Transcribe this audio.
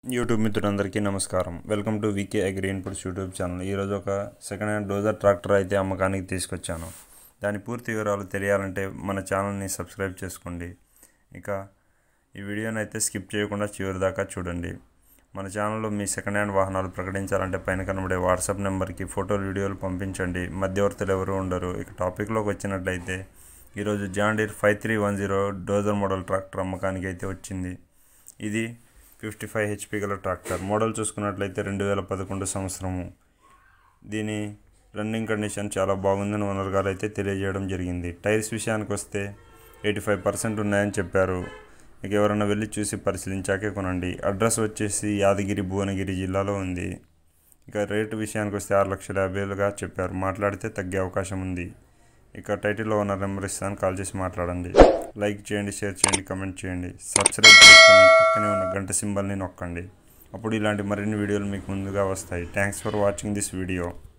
YouTube మిత్రులందరికీ నమస్కారం welcome to VK agri inputs YouTube channel ఈరోజు ఒక సెకండ్ హ్యాండ్ డోజర్ ట్రాక్టర్ అయితే అమ్మకానికి తీసుకొచ్చాను దాని పూర్తి వివరాలు తెలియాలంటే మన ఛానల్ని సబ్స్క్రైబ్ చేసుకోండి ఇక ఈ వీడియోని అయితే స్కిప్ చేయకుండా చివరి దాకా చూడండి మన ఛానల్లో మీ సెకండ్ హ్యాండ్ వాహనాలు ప్రకటించాలంటే పైన కనబడే వాట్సాప్ నెంబర్కి ఫోటోలు వీడియోలు పంపించండి మధ్యవర్తులు ఎవరు ఉండరు ఇక టాపిక్లోకి వచ్చినట్లయితే ఈరోజు John Deere five three one zero dozer model tractor అమ్మకానికి అయితే వచ్చింది ఇది ఫిఫ్టీ ఫైవ్ హెచ్పి గల ట్రాక్టర్ మోడల్ చూసుకున్నట్లయితే రెండు వేల పదకొండు సంవత్సరము దీని రన్నింగ్ కండిషన్ చాలా బాగుందని ఓనర్ గారు అయితే తెలియజేయడం జరిగింది టైర్స్ విషయానికి వస్తే ఎయిటీ ఫైవ్ పర్సెంట్ ఉన్నాయని చెప్పారు ఇక ఎవరైనా వెళ్ళి చూసి పరిశీలించాకే కొనండి అడ్రస్ వచ్చేసి యాదగిరి భువనగిరి జిల్లాలో ఉంది ఇక రేటు విషయానికి వస్తే ఆరు లక్షల యాభై వేలుగా చెప్పారు మాట్లాడితే తగ్గే అవకాశం ఉంది ఇక టైటిల్లో ఉన్న నెంబర్ ఇస్తాను కాల్ చేసి మాట్లాడండి లైక్ చేయండి షేర్ చేయండి కమెంట్ చేయండి సబ్స్క్రైబ్ చేసుకొని పక్కనే ఉన్న గంట సింబల్ని నొక్కండి అప్పుడు ఇలాంటి మరిన్ని వీడియోలు మీకు ముందుగా వస్తాయి thanks for watching this video